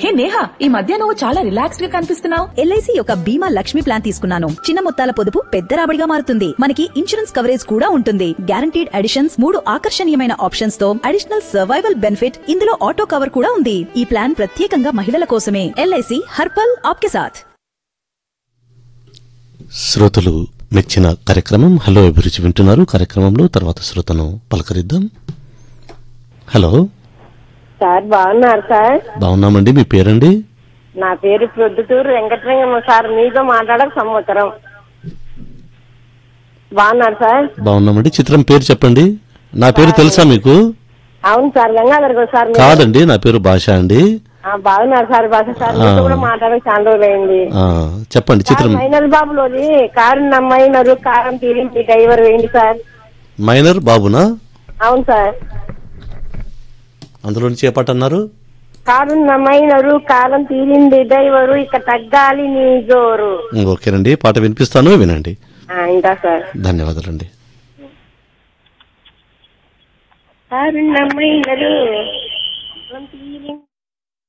హే నేహా ఈ మధ్య నువ్వు చాలా రిలాక్స్డ్ గా కనిపిస్తున్నావు ఎల్ఐసి యొక్క బీమా లక్ష్మి ప్లాన్ తీసుకున్నాను చిన్న మొత్తాల పొదుపు పెద్ద రాబడిగా మారుతుంది మనకి ఇన్సూరెన్స్ కవరేజ్ కూడా ఉంటుంది గ్యారంటీడ్ అడిషన్స్ మూడు ఆకర్షణీయమైన ఆప్షన్స్ తో అడిషనల్ సర్వైవల్ బెనిఫిట్ ఇందులో ఆటో కవర్ కూడా ఉంది ఈ ప్లాన్ ప్రత్యేకంగా మహిళల కోసమే ఎల్ఐసి హర్పల్ ఆప్కే సాథ్ శ్రోతలు మెచ్చిన కార్యక్రమం హలో అభిరుచి వింటున్నారు కార్యక్రమంలో తర్వాత శ్రోతను పలకరిద్దాం హలో సార్ బాగున్నారు సార్ బాగున్నామండి మీ పేరండి నా పేరు ప్రొద్దుటూరు వెంకటరంగమ్మ సార్ మీతో మాట్లాడక సంవత్సరం బాగున్నారు సార్ బాగున్నామండి చిత్రం పేరు చెప్పండి నా పేరు తెలుసా మీకు అవును సార్ గంగాధర్ గారు సార్ మీరు- కాదండి నా పేరు భాష అండి ఆ, బాగున్నారు సార్ భాష సార్ మీతో కూడా మాట్లాడక చాలా రోజులైంది ఆ, చెప్పండి చిత్రం మైనల్ బాబులోది కారు నమ్మైనరు కారం తీరింది డ్రైవర్ వేయండి సార్ మైనర్ బాబునా అవును సార్ అందులో నుంచి ఏ పాట అన్నారు కారు నమ్మైనరు కాలం తీరింది డ్రైవరు ఇక తగ్గాలి నీ జోరు ఉమ్, ఓకేనండి పాట వినిపిస్తాను వినండి ఆ, ఇంకా సార్ ధన్యవాదాలండి కారు నమ్మైనరు కాలం తీరింది